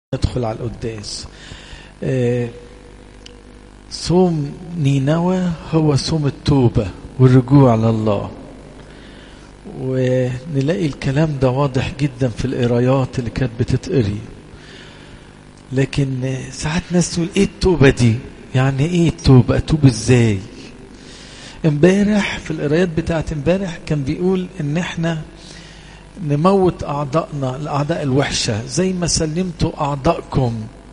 ندخل على القداس آه، صوم نينوى هو صوم التوبة والرجوع لله ونلاقي الكلام ده واضح جدا في القرايات اللي كانت بتتقري لكن آه، ساعات ناس تقول ايه التوبة دي يعني ايه التوبة اتوب ازاي امبارح في القرايات بتاعت امبارح كان بيقول ان احنا نموت أعضائنا الأعضاء الوحشة زي ما سلمتوا أعضائكم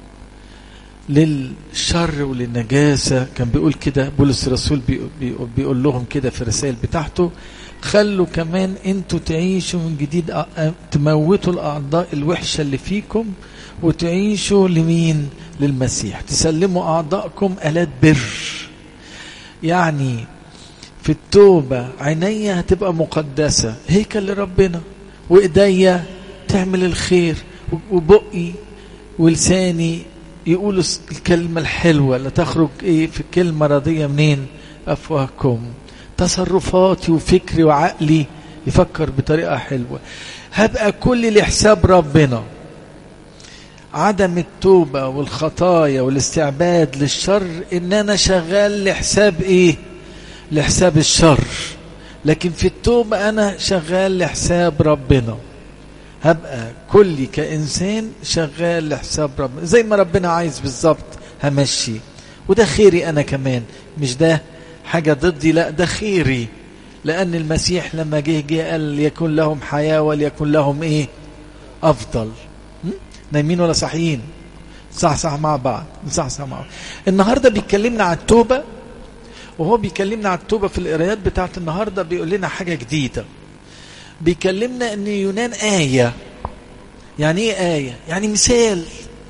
للشر وللنجاسة كان بيقول كده بولس الرسول بيقول, بيقول لهم كده في الرسائل بتاعته خلوا كمان انتوا تعيشوا من جديد تموتوا الأعضاء الوحشة اللي فيكم وتعيشوا لمين للمسيح تسلموا أعضائكم آلات بر يعني في التوبة عينيا هتبقى مقدسة هيكل لربنا وايديا تعمل الخير وبقي ولساني يقول الكلمة الحلوة لا تخرج ايه في كلمة راضية منين افواهكم تصرفاتي وفكري وعقلي يفكر بطريقة حلوة هبقى كل لحساب ربنا عدم التوبة والخطايا والاستعباد للشر ان انا شغال لحساب ايه لحساب الشر لكن في التوبة أنا شغال لحساب ربنا هبقى كلي كإنسان شغال لحساب ربنا زي ما ربنا عايز بالظبط همشي وده خيري أنا كمان مش ده حاجة ضدي لا ده خيري لأن المسيح لما جه جه قال ليكن لهم حياة وليكن لهم إيه أفضل نايمين ولا صاحيين صح صح مع بعض صح صح مع بعض النهاردة بيتكلمنا عن التوبة وهو بيكلمنا عن التوبة في القرايات بتاعت النهاردة بيقول لنا حاجة جديدة بيكلمنا ان يونان آية يعني ايه آية يعني مثال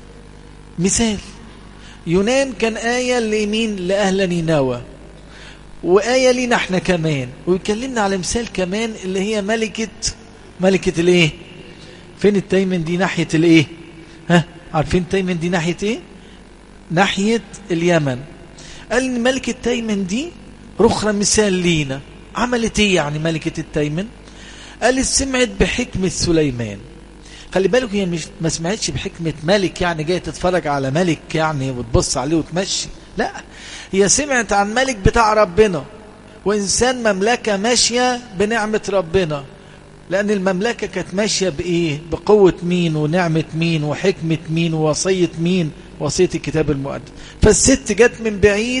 مثال يونان كان آية لمين لأهل نينوى وآية لينا احنا كمان ويكلمنا على مثال كمان اللي هي ملكة ملكة الايه فين التيمن دي ناحية الايه ها عارفين التيمن دي ناحية ايه ناحية اليمن قال ان ملكة تيمن دي رخرة مثال لينا عملت ايه يعني ملكة التيمن قال سمعت بحكمة سليمان خلي بالك هي مش ما سمعتش بحكمة ملك يعني جاي تتفرج على ملك يعني وتبص عليه وتمشي لا هي سمعت عن ملك بتاع ربنا وإنسان مملكة ماشية بنعمة ربنا لأن المملكة كانت ماشية بإيه بقوة مين ونعمة مين وحكمة مين ووصية مين وصية الكتاب المقدس فالست جت من بعيد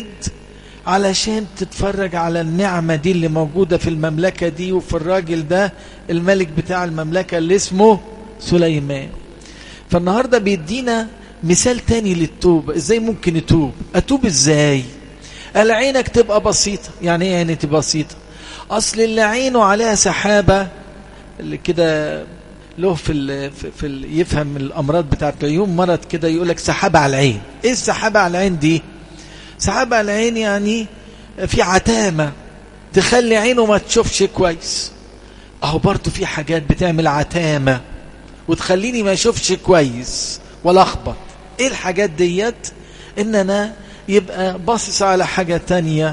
علشان تتفرج على النعمة دي اللي موجودة في المملكة دي وفي الراجل ده الملك بتاع المملكة اللي اسمه سليمان فالنهاردة بيدينا مثال تاني للتوبة ازاي ممكن اتوب اتوب ازاي قال عينك تبقى بسيطة يعني ايه عيني تبقى بسيطة اصل اللي عينه عليها سحابة اللي كده له في ال في ال يفهم الامراض بتاعت العيون مرض كده يقول لك سحابه على العين ايه السحابه على العين دي سحابه على العين يعني في عتامه تخلي عينه ما تشوفش كويس اهو برضه في حاجات بتعمل عتامه وتخليني ما اشوفش كويس ولا اخبط ايه الحاجات ديت ان انا يبقى باصص على حاجه تانية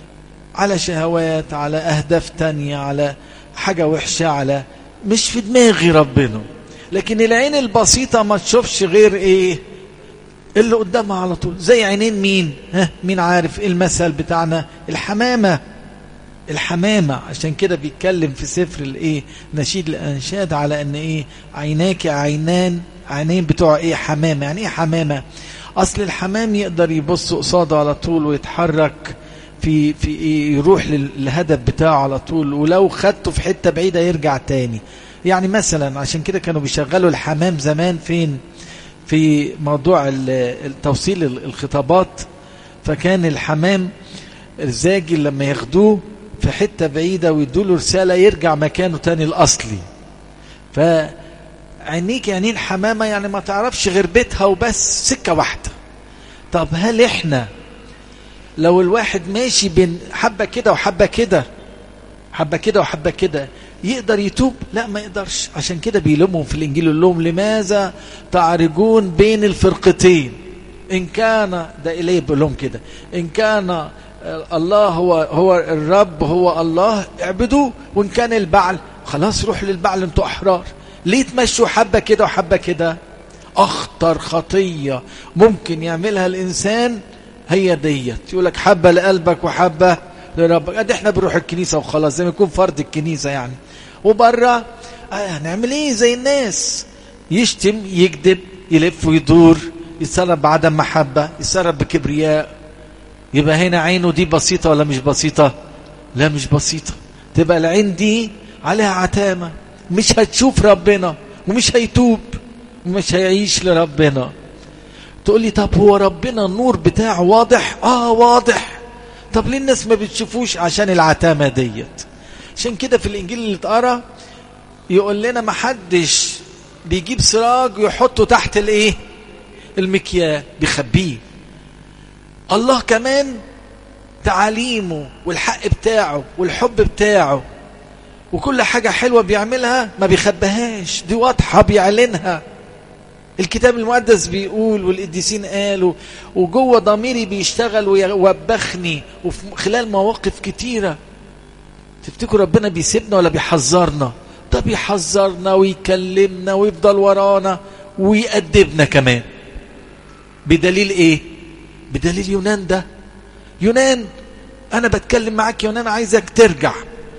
على شهوات على اهداف تانية على حاجه وحشه على مش في دماغي ربنا لكن العين البسيطة ما تشوفش غير ايه اللي قدامها على طول زي عينين مين ها مين عارف ايه المثل بتاعنا الحمامة الحمامة عشان كده بيتكلم في سفر الايه نشيد الانشاد على ان ايه عيناك عينان عينين بتوع ايه حمامة يعني ايه حمامة اصل الحمام يقدر يبص قصاده على طول ويتحرك في في إيه يروح للهدف بتاعه على طول ولو خدته في حته بعيده يرجع تاني يعني مثلا عشان كده كانوا بيشغلوا الحمام زمان فين في موضوع التوصيل الخطابات فكان الحمام الزاجل لما ياخدوه في حته بعيده ويدوا له رساله يرجع مكانه تاني الاصلي فعينيك عينين حمامه يعني ما تعرفش غير بيتها وبس سكه واحده طب هل احنا لو الواحد ماشي بين حبة كده وحبة كده حبة كده وحبة كده يقدر يتوب لا ما يقدرش عشان كده بيلومهم في الإنجيل يقول لهم لماذا تعرجون بين الفرقتين إن كان ده إليه بيقول لهم كده إن كان الله هو هو الرب هو الله اعبدوه وإن كان البعل خلاص روح للبعل انتوا أحرار ليه تمشوا حبة كده وحبة كده اخطر خطيه ممكن يعملها الانسان هي ديت يقول لك حبه لقلبك وحبه لربك ادي احنا بنروح الكنيسه وخلاص زي ما يكون فرد الكنيسه يعني وبره آه هنعمل ايه زي الناس يشتم يكذب يلف ويدور يتصرف بعدم محبه يتصرف بكبرياء يبقى هنا عينه دي بسيطه ولا مش بسيطه لا مش بسيطه تبقى العين دي عليها عتامه مش هتشوف ربنا ومش هيتوب ومش هيعيش لربنا تقول لي طب هو ربنا النور بتاعه واضح اه واضح طب ليه الناس ما بتشوفوش عشان العتامه ديت عشان كده في الانجيل اللي اتقرا يقول لنا ما حدش بيجيب سراج ويحطه تحت الايه المكياه بيخبيه الله كمان تعاليمه والحق بتاعه والحب بتاعه وكل حاجة حلوة بيعملها ما بيخبهاش دي واضحة بيعلنها الكتاب المقدس بيقول والقديسين قالوا وجوه ضميري بيشتغل ويوبخني وفي خلال مواقف كتيرة تفتكروا ربنا بيسيبنا ولا بيحذرنا ده بيحذرنا ويكلمنا ويفضل ورانا ويأدبنا كمان بدليل ايه بدليل يونان ده يونان انا بتكلم معاك يونان عايزك ترجع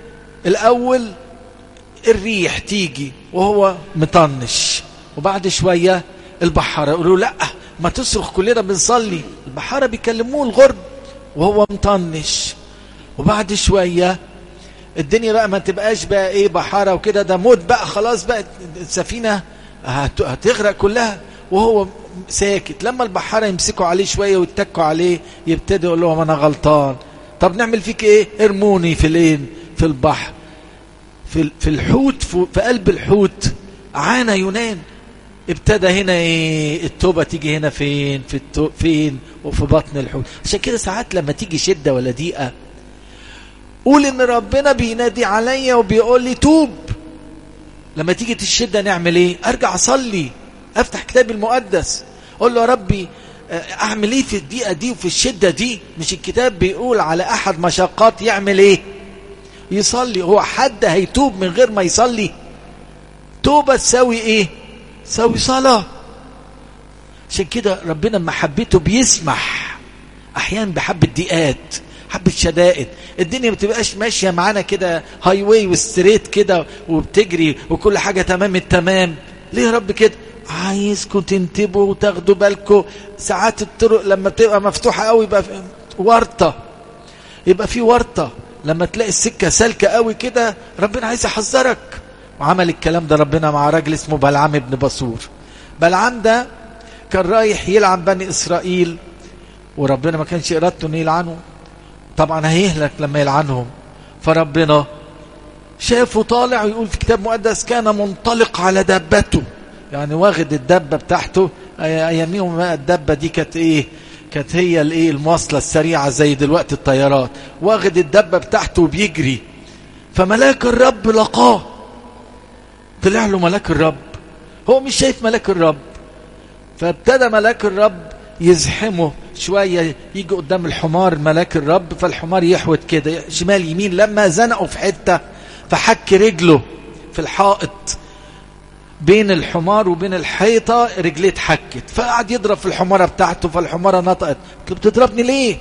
الاول الريح تيجي وهو مطنش وبعد شوية البحارة يقولوا لا ما تصرخ كلنا بنصلي البحارة بيكلموه الغرب وهو مطنش وبعد شوية الدنيا بقى ما تبقاش بقى ايه بحارة وكده ده موت بقى خلاص بقى السفينة هتغرق كلها وهو ساكت لما البحارة يمسكوا عليه شوية ويتكوا عليه يبتدي يقول لهم انا غلطان طب نعمل فيك ايه ارموني في لين في البحر في في الحوت في قلب الحوت عانى يونان ابتدى هنا ايه التوبة تيجي هنا فين في التو فين وفي بطن الحوت عشان كده ساعات لما تيجي شدة ولا ضيقة قول ان ربنا بينادي عليا وبيقول لي توب لما تيجي الشدة نعمل ايه ارجع اصلي افتح كتاب المقدس اقول له يا ربي اعمل ايه في الدقيقة دي وفي الشدة دي مش الكتاب بيقول على احد مشاقات يعمل ايه يصلي هو حد هيتوب من غير ما يصلي توبة تساوي ايه تساوي صلاة عشان كده ربنا محبته بيسمح احيانا بحبة ضيقات حبة شدائد الدنيا ما بتبقاش ماشية معانا كده هاي واي وستريت كده وبتجري وكل حاجة تمام التمام ليه يا رب كده عايزكم تنتبهوا وتاخدوا بالكم ساعات الطرق لما تبقى مفتوحة قوي يبقى ورطة يبقى في ورطة لما تلاقي السكة سالكة قوي كده ربنا عايز يحذرك وعمل الكلام ده ربنا مع راجل اسمه بلعام ابن بصور بلعام ده كان رايح يلعن بني إسرائيل وربنا ما كانش إرادته انه يلعنه طبعا هيهلك لما يلعنهم فربنا شافه طالع ويقول في كتاب مقدس كان منطلق على دبته يعني واخد الدبة بتاعته اياميهم الدبة دي كانت ايه كانت هي الايه المواصلة السريعة زي دلوقتي الطيارات واخد الدبة بتاعته وبيجري فملاك الرب لقاه طلع له ملاك الرب هو مش شايف ملاك الرب فابتدى ملاك الرب يزحمه شوية يجي قدام الحمار ملاك الرب فالحمار يحوت كده شمال يمين لما زنقوا في حتة فحك رجله في الحائط بين الحمار وبين الحيطة رجليه اتحكت فقعد يضرب في الحمارة بتاعته فالحمارة نطقت قلت بتضربني ليه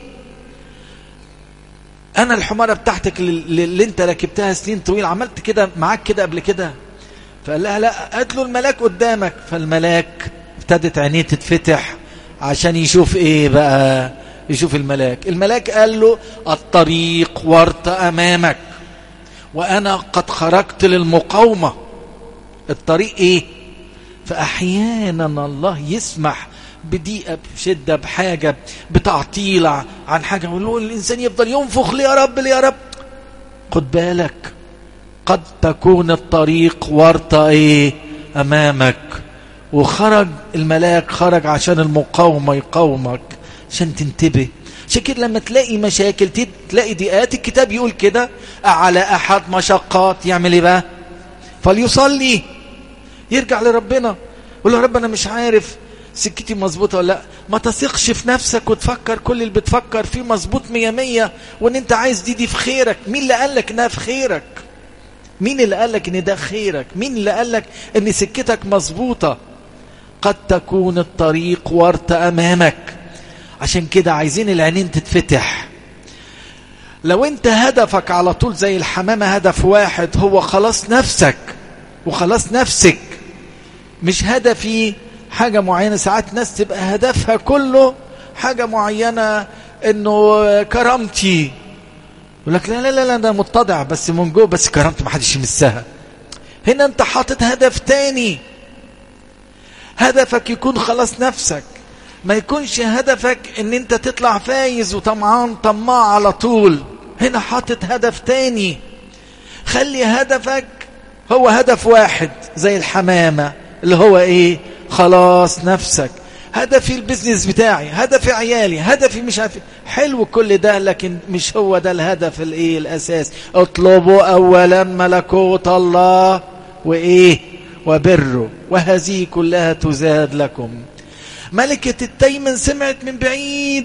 انا الحمارة بتاعتك اللي انت ركبتها سنين طويل عملت كده معاك كده قبل كده فقال لها لا قالت له الملاك قدامك فالملاك ابتدت عينيه تتفتح عشان يشوف ايه بقى يشوف الملاك الملاك قال له الطريق ورط امامك وانا قد خرجت للمقاومة الطريق ايه فاحيانا الله يسمح بضيقة بشدة بحاجة بتعطيل عن حاجة ويقول الإنسان يفضل ينفخ ليه يا رب ليه يا رب خد بالك قد تكون الطريق ورطة ايه امامك وخرج الملاك خرج عشان المقاومة يقاومك عشان تنتبه عشان كده لما تلاقي مشاكل تلاقي ضيقات الكتاب يقول كده على احد مشقات يعمل ايه بقى فليصلي يرجع لربنا يقول له يا رب انا مش عارف سكتي مظبوطه ولا لا ما تثقش في نفسك وتفكر كل اللي بتفكر فيه مظبوط مية مية وان انت عايز دي دي في خيرك مين اللي قال لك انها في خيرك مين اللي قال لك ان ده خيرك مين اللي قال لك ان سكتك مظبوطه قد تكون الطريق ورط أمامك عشان كده عايزين العينين تتفتح لو انت هدفك على طول زي الحمامة هدف واحد هو خلاص نفسك وخلاص نفسك مش هدفي حاجة معينة ساعات ناس تبقى هدفها كله حاجة معينة انه كرامتي يقول لك لا لا لا لا ده متضع بس من جوه بس كرامتي ما حدش يمسها هنا انت حاطط هدف تاني هدفك يكون خلاص نفسك ما يكونش هدفك ان انت تطلع فايز وطمعان طماع على طول هنا حاطط هدف تاني خلي هدفك هو هدف واحد زي الحمامة اللي هو ايه خلاص نفسك هدفي البزنس بتاعي هدفي عيالي هدفي مش عارف حلو كل ده لكن مش هو ده الهدف الايه الاساس اطلبوا اولا ملكوت الله وايه وبره وهذه كلها تزاد لكم ملكة التيمن سمعت من بعيد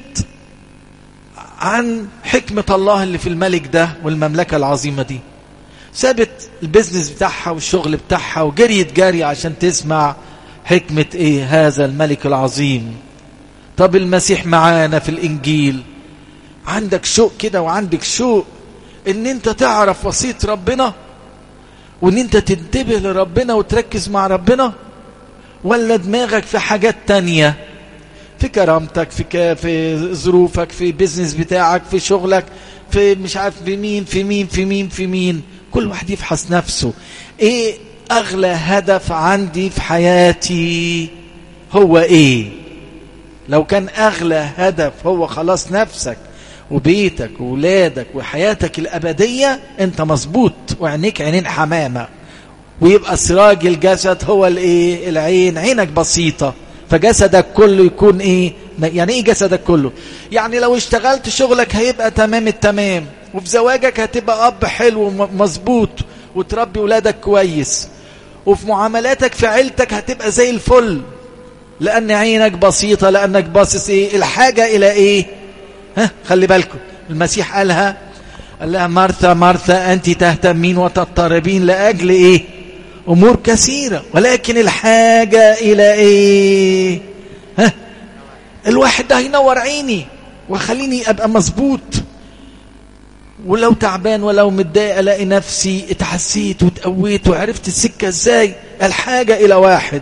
عن حكمة الله اللي في الملك ده والمملكة العظيمة دي سابت البزنس بتاعها والشغل بتاعها وجريت جاري عشان تسمع حكمة ايه هذا الملك العظيم طب المسيح معانا في الانجيل عندك شوق كده وعندك شوق ان انت تعرف وصية ربنا وان انت تنتبه لربنا وتركز مع ربنا ولا دماغك في حاجات تانية في كرامتك في ك... في ظروفك في بيزنس بتاعك في شغلك في مش عارف في مين في مين في مين في مين كل واحد يفحص نفسه ايه اغلى هدف عندي في حياتي هو ايه لو كان اغلى هدف هو خلاص نفسك وبيتك وولادك وحياتك الابديه انت مظبوط وعينيك عينين حمامه ويبقى سراج الجسد هو الايه العين عينك بسيطه فجسدك كله يكون ايه يعني ايه جسدك كله يعني لو اشتغلت شغلك هيبقى تمام التمام وفي زواجك هتبقى اب حلو مظبوط وتربي ولادك كويس وفي معاملاتك في عيلتك هتبقى زي الفل لان عينك بسيطه لانك باصص ايه الحاجه الى ايه ها خلي بالكم المسيح قالها قال لها مرثا مرثا انت تهتمين وتضطربين لاجل ايه امور كثيره ولكن الحاجه الى ايه ها الواحد ده هينور عيني وخليني ابقى مظبوط ولو تعبان ولو متضايق الاقي نفسي اتحسيت وتقويت وعرفت السكه ازاي الحاجه الى واحد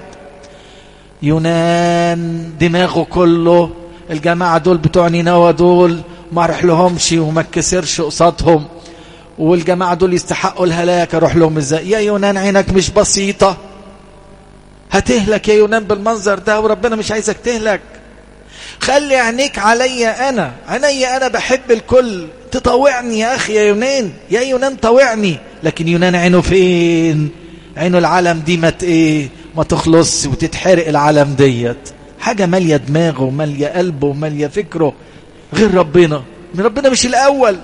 يونان دماغه كله الجماعه دول بتوع نينوى دول ما اروح لهمش وما اتكسرش قصادهم والجماعه دول يستحقوا الهلاك اروح لهم ازاي يا يونان عينك مش بسيطه هتهلك يا يونان بالمنظر ده وربنا مش عايزك تهلك خلي عينيك عليا انا عينيا انا بحب الكل تطوعني يا اخي يا يونان يا يونان طوعني لكن يونان عينه فين عينه العالم دي ما ايه ما تخلص وتتحرق العالم ديت حاجة مالية دماغه ومالية قلبه ومالية فكره غير ربنا من ربنا مش الأول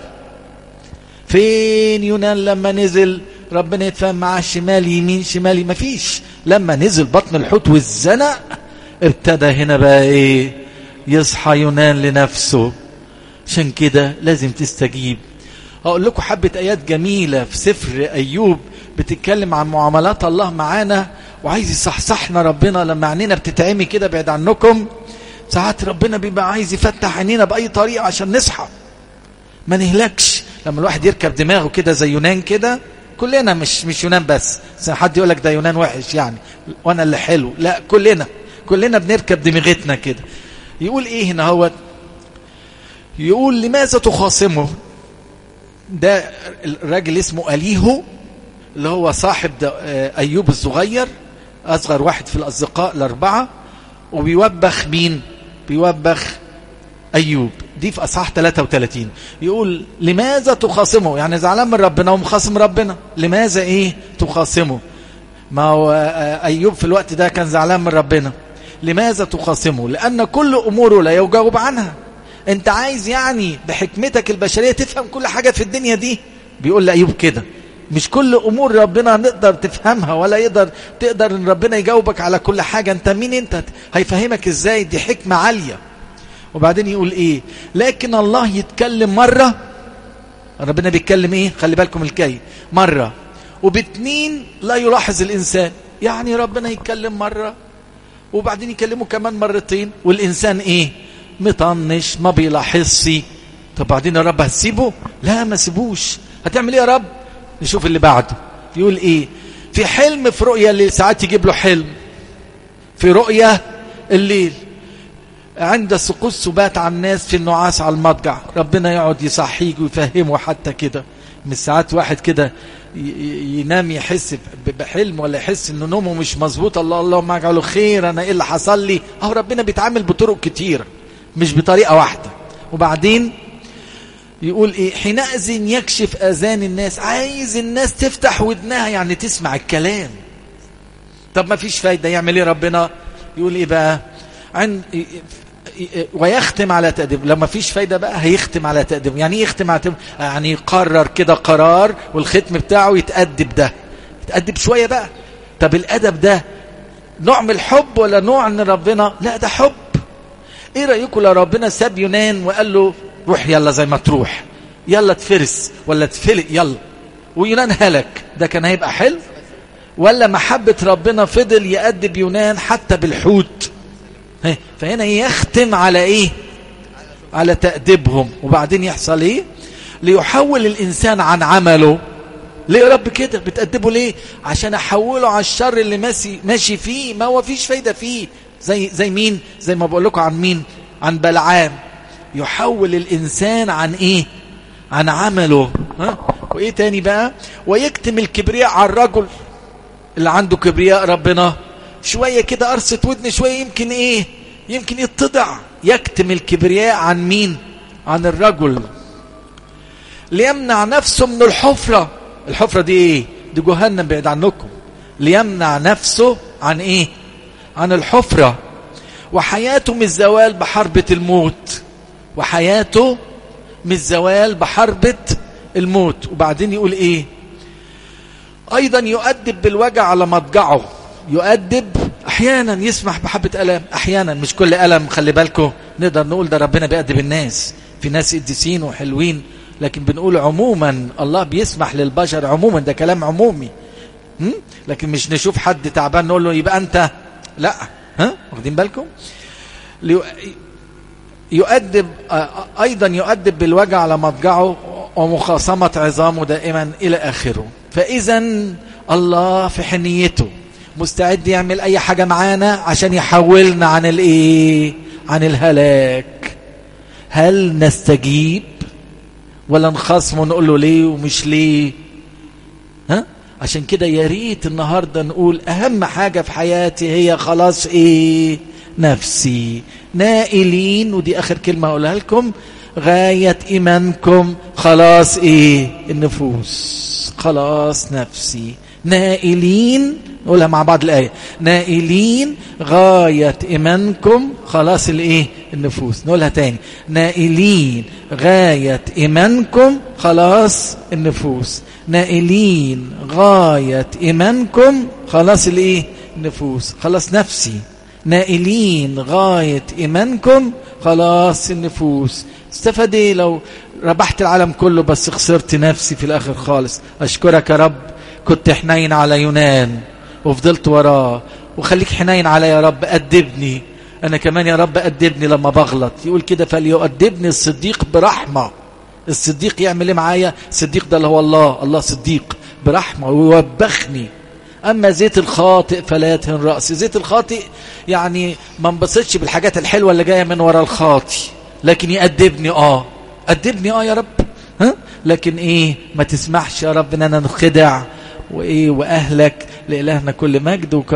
فين يونان لما نزل ربنا يتفاهم معاه شمال يمين شمال مفيش لما نزل بطن الحوت والزنق ابتدى هنا بقى ايه يصحى يونان لنفسه عشان كده لازم تستجيب اقول لكم حبة ايات جميلة في سفر ايوب بتتكلم عن معاملات الله معانا وعايز يصحصحنا ربنا لما عينينا بتتعمي كده بعيد عنكم ساعات ربنا بيبقى عايز يفتح عينينا باي طريقه عشان نصحى ما نهلكش لما الواحد يركب دماغه كده زي يونان كده كلنا مش مش يونان بس حد يقول لك ده يونان وحش يعني وانا اللي حلو لا كلنا كلنا بنركب دماغتنا كده يقول ايه هنا هو يقول لماذا تخاصمه ده الراجل اسمه أليهو اللي هو صاحب أيوب الصغير أصغر واحد في الأصدقاء الأربعة وبيوبخ مين بيوبخ أيوب دي في أصحاح 33 يقول لماذا تخاصمه يعني زعلان من ربنا ومخاصم ربنا لماذا إيه تخاصمه ما هو أيوب في الوقت ده كان زعلان من ربنا لماذا تخاصمه لأن كل أموره لا يجاوب عنها انت عايز يعني بحكمتك البشرية تفهم كل حاجة في الدنيا دي بيقول لأيوب كده مش كل امور ربنا نقدر تفهمها ولا يقدر تقدر ان ربنا يجاوبك على كل حاجة انت مين انت هيفهمك ازاي دي حكمة عالية وبعدين يقول ايه لكن الله يتكلم مرة ربنا بيتكلم ايه خلي بالكم الكي مرة وباتنين لا يلاحظ الانسان يعني ربنا يتكلم مرة وبعدين يكلمه كمان مرتين والإنسان إيه مطنش ما بيلاحظش طب بعدين يا رب هتسيبه لا ما سيبوش هتعمل ايه يا رب نشوف اللي بعده يقول ايه في حلم في رؤية اللي ساعات يجيب له حلم في رؤية الليل عند سقوط سبات على الناس في النعاس على المضجع ربنا يقعد يصحيك ويفهمه حتى كده من ساعات واحد كده ينام يحس بحلم ولا يحس ان نومه مش مظبوط الله اللهم اجعله خير انا ايه اللي حصل لي اهو ربنا بيتعامل بطرق كتيره مش بطريقه واحده وبعدين يقول ايه حينئذ يكشف اذان الناس عايز الناس تفتح ودنها يعني تسمع الكلام طب ما فيش فايده يعمل ايه ربنا يقول ايه بقى عن ويختم على تأديب لما فيش فايدة بقى هيختم على تأديب يعني ايه يختم على تأديب يعني يقرر كده قرار والختم بتاعه يتأدب ده يتأدب شوية بقى طب الأدب ده نوع من الحب ولا نوع من ربنا لا ده حب ايه رأيكم لو ربنا ساب يونان وقال له روح يلا زي ما تروح يلا تفرس ولا تفلق يلا ويونان هلك ده كان هيبقى حلو ولا محبة ربنا فضل يأدب يونان حتى بالحوت فهنا يختم على ايه على تأديبهم وبعدين يحصل ايه ليحول الانسان عن عمله ليه يا رب كده بتأدبه ليه عشان احوله على الشر اللي ماشي ماشي فيه ما هو فيش فايدة فيه زي زي مين زي ما بقول لكم عن مين عن بلعام يحول الانسان عن ايه عن عمله ها وايه تاني بقى ويكتم الكبرياء على الرجل اللي عنده كبرياء ربنا شوية كده قرصة ودن شوية يمكن ايه يمكن يتضع يكتم الكبرياء عن مين عن الرجل ليمنع نفسه من الحفرة الحفرة دي ايه دي جهنم بعيد عنكم ليمنع نفسه عن ايه عن الحفرة وحياته من الزوال بحربة الموت وحياته من الزوال بحربة الموت وبعدين يقول ايه ايضا يؤدب بالوجع على مضجعه يؤدب احيانا يسمح بحبة الام احيانا مش كل الم خلي بالكم نقدر نقول ده ربنا بيأدب الناس في ناس قديسين وحلوين لكن بنقول عموما الله بيسمح للبشر عموما ده كلام عمومي هم؟ لكن مش نشوف حد تعبان نقول له يبقى انت لا ها واخدين بالكم يؤدب ايضا يؤدب بالوجع على مضجعه ومخاصمة عظامه دائما الى اخره فاذا الله في حنيته مستعد يعمل اي حاجة معانا عشان يحولنا عن الايه عن الهلاك هل نستجيب ولا نخصم ونقول له ليه ومش ليه ها عشان كده يا ريت النهارده نقول اهم حاجة في حياتي هي خلاص ايه نفسي نائلين ودي اخر كلمة اقولها لكم غاية ايمانكم خلاص ايه النفوس خلاص نفسي نائلين نقولها مع بعض الآية نائلين غاية إيمانكم خلاص الإيه النفوس نقولها تاني نائلين غاية إيمانكم خلاص النفوس نائلين غاية إيمانكم خلاص الإيه النفوس خلاص نفسي نائلين غاية إيمانكم خلاص النفوس استفاد ايه لو ربحت العالم كله بس خسرت نفسي في الآخر خالص أشكرك يا رب كنت حنين على يونان وفضلت وراه وخليك حنين على يا رب أدبني أنا كمان يا رب أدبني لما بغلط يقول كده فليؤدبني الصديق برحمة الصديق يعمل ايه معايا الصديق ده اللي هو الله الله صديق برحمة ويوبخني أما زيت الخاطئ فلا يتهن رأسي زيت الخاطئ يعني ما انبسطش بالحاجات الحلوة اللي جاية من ورا الخاطي لكن يأدبني آه أدبني آه يا رب ها؟ لكن إيه ما تسمحش يا رب إن أنا نخدع وإيه وأهلك لإلهنا كل مجد وكرم